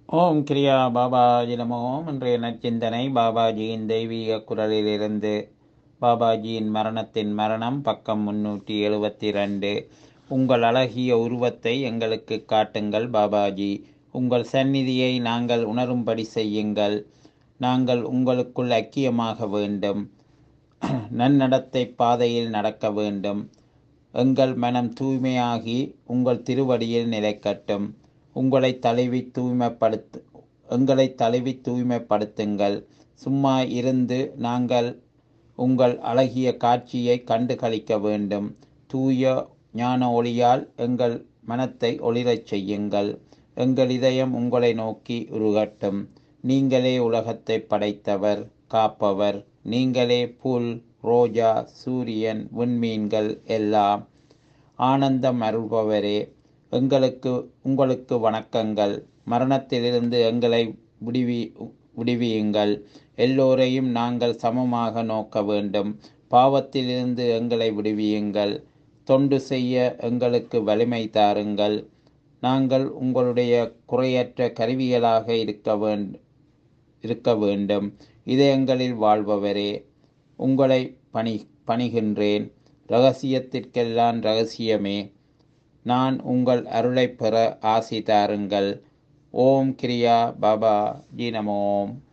ஓம் கிரியா பாபாஜி நமோ இன்றைய நற்சிந்தனை பாபாஜியின் தெய்வீக குரலிலிருந்து பாபாஜியின் மரணத்தின் மரணம் பக்கம் முன்னூற்றி எழுபத்தி ரெண்டு உங்கள் அழகிய உருவத்தை எங்களுக்கு காட்டுங்கள் பாபாஜி உங்கள் சந்நிதியை நாங்கள் உணரும்படி செய்யுங்கள் நாங்கள் உங்களுக்குள் ஐக்கியமாக வேண்டும் நன்னடத்தை பாதையில் நடக்க வேண்டும் எங்கள் மனம் தூய்மையாகி உங்கள் திருவடியில் நிலைக்கட்டும் உங்களை தழுவி தூய்மைப்படுத்து எங்களை தழுவி தூய்மைப்படுத்துங்கள் சும்மா இருந்து நாங்கள் உங்கள் அழகிய காட்சியை கண்டு களிக்க வேண்டும் தூய ஞான ஒளியால் எங்கள் மனத்தை ஒளிரச் செய்யுங்கள் எங்கள் இதயம் உங்களை நோக்கி உருகட்டும் நீங்களே உலகத்தை படைத்தவர் காப்பவர் நீங்களே புல் ரோஜா சூரியன் விண்மீன்கள் எல்லாம் ஆனந்தம் அருள்பவரே எங்களுக்கு உங்களுக்கு வணக்கங்கள் மரணத்திலிருந்து எங்களை விடுவி விடுவியுங்கள் எல்லோரையும் நாங்கள் சமமாக நோக்க வேண்டும் பாவத்திலிருந்து எங்களை விடுவியுங்கள் தொண்டு செய்ய எங்களுக்கு வலிமை தாருங்கள் நாங்கள் உங்களுடைய குறையற்ற கருவிகளாக இருக்க வேண்டும் இருக்க வேண்டும் இதயங்களில் வாழ்பவரே உங்களை பணி பணிகின்றேன் ரகசியத்திற்கெல்லாம் ரகசியமே நான் உங்கள் அருளை பெற ஆசி தாருங்கள் ஓம் கிரியா பாபா ஜி நமோம்